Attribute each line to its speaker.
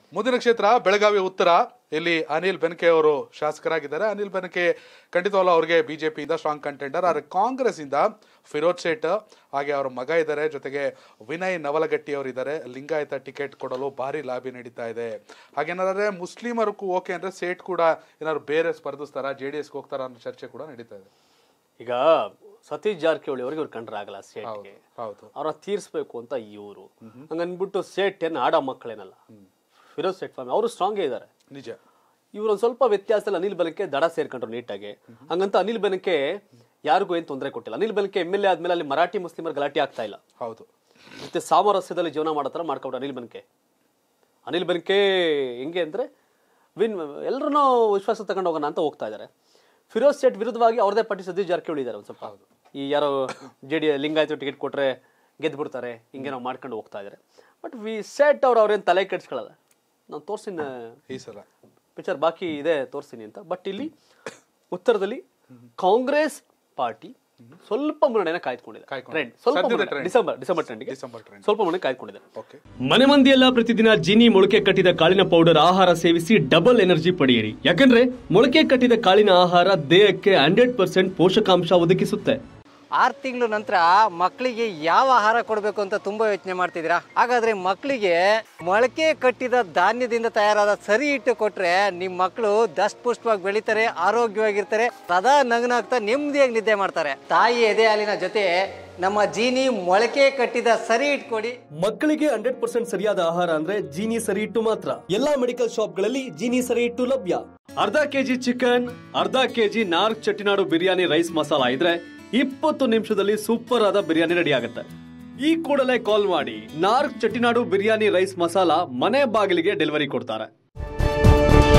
Speaker 1: ಮುಂದಿನ ಕ್ಷೇತ್ರ ಬೆಳಗಾವಿ ಉತ್ತರ ಇಲ್ಲಿ ಅನಿಲ್ ಬೆನಕೆ ಅವರು ಶಾಸಕರಾಗಿದ್ದಾರೆ ಅನಿಲ್ ಬೆನಕೆ ಖಂಡಿತವಲ್ಲ ಅವ್ರಿಗೆ ಬಿಜೆಪಿಯಿಂದ ಸ್ಟ್ರಾಂಗ್ ಕಂಟೆಂಡರ್ ಆದರೆ ಕಾಂಗ್ರೆಸ್ ಇಂದ ಫಿರೋಜ್ ಶೇಟ್ ಹಾಗೆ ಅವರ ಮಗ ಇದ್ದಾರೆ ಜೊತೆಗೆ ವಿನಯ್ ನವಲಗಟ್ಟಿ ಅವರು ಇದ್ದಾರೆ ಲಿಂಗಾಯತ ಟಿಕೆಟ್ ಕೊಡಲು ಭಾರಿ ಲಾಬಿ ನಡೀತಾ ಇದೆ ಹಾಗೇನಾದ್ರೆ ಮುಸ್ಲಿಮರಿಗೂ ಓಕೆ ಅಂದ್ರೆ ಸೇಟ್ ಕೂಡ ಏನಾದ್ರು ಬೇರೆ ಸ್ಪರ್ಧಿಸ್ತಾರ ಜೆ ಡಿ ಎಸ್ಗೆ ಹೋಗ್ತಾರ ಅನ್ನೋ ಚರ್ಚೆ ಕೂಡ ನಡೀತಾ ಇದೆ
Speaker 2: ಈಗ ಸತೀಶ್ ಜಾರಕಿಹೊಳಿ ಅವ್ರಿಗೆ ಇವ್ರು ಕಂಡ್ರೆ ಆಗಲ್ಲ ಸೇಟ್ಗೆ
Speaker 1: ಹೌದು
Speaker 2: ಅವ್ರನ್ನ ತೀರಿಸ್ಬೇಕು ಅಂತ ಇವರು ಹಂಗನ್ಬಿಟ್ಟು ಸೇಟ್ ಏನ್ ಆಡ ಮಕ್ಕಳೇನಲ್ಲ ಫಿರೋಜ್ ಸೇಟ್ ಫಾರ್ಮ್ ಅವರು ಸ್ಟ್ರಾಂಗೇ ಇದ್ದಾರೆ
Speaker 1: ನಿಜ
Speaker 2: ಇವ್ರು ಒಂದ್ ಸ್ವಲ್ಪ ವ್ಯತ್ಯಾಸದಲ್ಲಿ ಅನಿಲ್ ಬೆನಕೆ ದಡ ಸೇರ್ಕೊಂಡ್ರು ನೀಟಾಗಿ ಹಂಗಂತ ಅನಿಲ್ ಬೆನಕೆ ಯಾರಿಗೂ ಏನ್ ತೊಂದರೆ ಕೊಟ್ಟಿಲ್ಲ Anil Benake M L A ಆದ್ಮೇಲೆ ಅಲ್ಲಿ ಮರಾಠಿ ಮುಸ್ಲಿಮರ್ ಗಲಾಟೆ ಆಗ್ತಾ ಇಲ್ಲ
Speaker 1: ಹೌದು
Speaker 2: ಮತ್ತೆ ಸಾಮರಸ್ಯದಲ್ಲಿ ಜೀವನ ಮಾಡೋ ಥರ ಮಾಡ್ಕೊಂಡ್ರು ಅನಿಲ್ ಬೆನಕೆ ಅನಿಲ್ ಬೆನಕೆ ಹೆಂಗೆ ಅಂದ್ರೆ ವಿನ್ ಎಲ್ಲರನ್ನೂ ವಿಶ್ವಾಸ ತಗೊಂಡು ಹೋಗೋಣ ಅಂತ ಹೋಗ್ತಾ ಇದ್ದಾರೆ ಫಿರೋಜ್ ಸೇಟ್ ವಿರುದ್ಧವಾಗಿ ಅವ್ರದೇ ಪಾರ್ಟಿ ಸತೀಶ್ ಜಾರಕಿಹೊಳಿ ಇದ್ದಾರೆ ಒಂದು ಸ್ವಲ್ಪ ಈ ಯಾರೋ ಜೆ ಡಿ ಲಿಂಗಾಯತ ಟಿಕೆಟ್ ಕೊಟ್ರೆ ಗೆದ್ದು ಬಿಡ್ತಾರೆ ಹಿಂಗೆ ನಾವು ಮಾಡ್ಕೊಂಡು ಹೋಗ್ತಾ ಇದ್ದಾರೆ ಬಟ್ ವಿ ಸೆಟ್ ಅವ್ರು ಅವ್ರೇನು ತಲೆ ಕೆಡ್ಸ್ಕೊಳ್ಳಲ್ಲ ನಾನು ತೋರ್ಸಿನ
Speaker 1: ಈ ಸಲ
Speaker 2: ಪಿಕ್ಚರ್ ಬಾಕಿ ಇದೆ ತೋರಿಸ್ತೀನಿ ಅಂತ ಬಟ್ ಇಲ್ಲಿ ಉತ್ತರದಲ್ಲಿ ಕಾಂಗ್ರೆಸ್ ಪಾರ್ಟಿ ಸ್ವಲ್ಪ ಮುನ್ನಡೆನ ಕಾಯ್ದುಕೊಂಡಿದೆ
Speaker 1: ಕಾಯ್ಕೊಂಡಿದೆ.
Speaker 2: ಟ್ರೆಂಡ್ ಸ್ವಲ್ಪ
Speaker 1: ಸದ್ಯದ
Speaker 2: ಮುನ್ನಡೆ.
Speaker 1: trend.
Speaker 2: ಡಿಸೆಂಬರ್ ಡಿಸೆಂಬರ್ ಟ್ರೆಂಡ್ಗೆ
Speaker 1: ಡಿಸೆಂಬರ್ ಟ್ರೆಂಡ್
Speaker 2: ಸ್ವಲ್ಪ ಮುನ್ನಡೆ ಕಾಯ್ದುಕೊಂಡಿದೆ
Speaker 1: ಓಕೆ
Speaker 3: ಮನೆ ಮಂದಿಯೆಲ್ಲ ಪ್ರತಿದಿನ ಜೀನಿ ಮೊಳಕೆ ಕಟ್ಟಿದ ಕಾಳಿನ ಪೌಡರ್ ಆಹಾರ ಸೇವಿಸಿ ಡಬಲ್ ಎನರ್ಜಿ ಪಡೆಯಿರಿ ಯಾಕಂದ್ರೆ ಮೊಳಕೆ ಕಟ್ಟಿದ ಕಾಳಿನ ಆಹಾರ ದೇಹಕ್ಕೆ ಹಂಡ್ರೆಡ್ ಪರ್ಸೆಂಟ್ ಪೋಷಕಾಂಶ ಒದಗಿಸುತ್ತೆ
Speaker 4: ಆರು ತಿಂಗಳ ನಂತರ ಮಕ್ಕಳಿಗೆ ಯಾವ ಆಹಾರ ಕೊಡಬೇಕು ಅಂತ ತುಂಬಾ ಯೋಚನೆ ಮಾಡ್ತಿದ್ದೀರಾ ಹಾಗಾದ್ರೆ ಮಕ್ಕಳಿಗೆ ಮೊಳಕೆ ಕಟ್ಟಿದ ಧಾನ್ಯದಿಂದ ತಯಾರಾದ ಸರಿ ಹಿಟ್ಟು ಕೊಟ್ರೆ ನಿಮ್ಮ ಮಕ್ಕಳು ದಷ್ಟಪುಷ್ಟವಾಗಿ ಬೆಳಿತಾರೆ ಆರೋಗ್ಯವಾಗಿರ್ತಾರೆ ಸದಾ ನಗನಾಗ್ತಾ ನೆಮ್ಮದಿಯಾಗಿ ನಿದ್ದೆ ಮಾಡ್ತಾರೆ ತಾಯಿ ಎದೆ ಹಾಲಿನ ಜೊತೆ ನಮ್ಮ ಜೀನಿ ಮೊಳಕೆ ಕಟ್ಟಿದ ಸರಿ ಹಿಟ್ಟು ಕೊಡಿ
Speaker 3: ಮಕ್ಕಳಿಗೆ ಹಂಡ್ರೆಡ್ ಪರ್ಸೆಂಟ್ ಸರಿಯಾದ ಆಹಾರ ಅಂದ್ರೆ ಜೀನಿ ಸರಿ ಇಟ್ಟು ಮಾತ್ರ ಎಲ್ಲಾ ಮೆಡಿಕಲ್ ಶಾಪ್ಗಳಲ್ಲಿ ಜೀನಿ ಸರಿ ಇಟ್ಟು ಲಭ್ಯ ಅರ್ಧ ಕೆಜಿ ಚಿಕನ್ ಅರ್ಧ ಕೆಜಿ ನಾರ್ಕ್ ಚಟ್ಟಿನಾಡು ಬಿರಿಯಾನಿ ರೈಸ್ ಮಸಾಲ ಇದ್ರೆ ಇಪ್ಪತ್ತು ನಿಮಿಷದಲ್ಲಿ ಸೂಪರ್ ಆದ ಬಿರಿಯಾನಿ ರೆಡಿ ಆಗುತ್ತೆ ಈ ಕೂಡಲೇ ಕಾಲ್ ಮಾಡಿ ನಾರ್ಕ್ ಚಟ್ಟಿನಾಡು ಬಿರಿಯಾನಿ ರೈಸ್ ಮಸಾಲ ಮನೆ ಬಾಗಿಲಿಗೆ ಡೆಲಿವರಿ ಕೊಡ್ತಾರೆ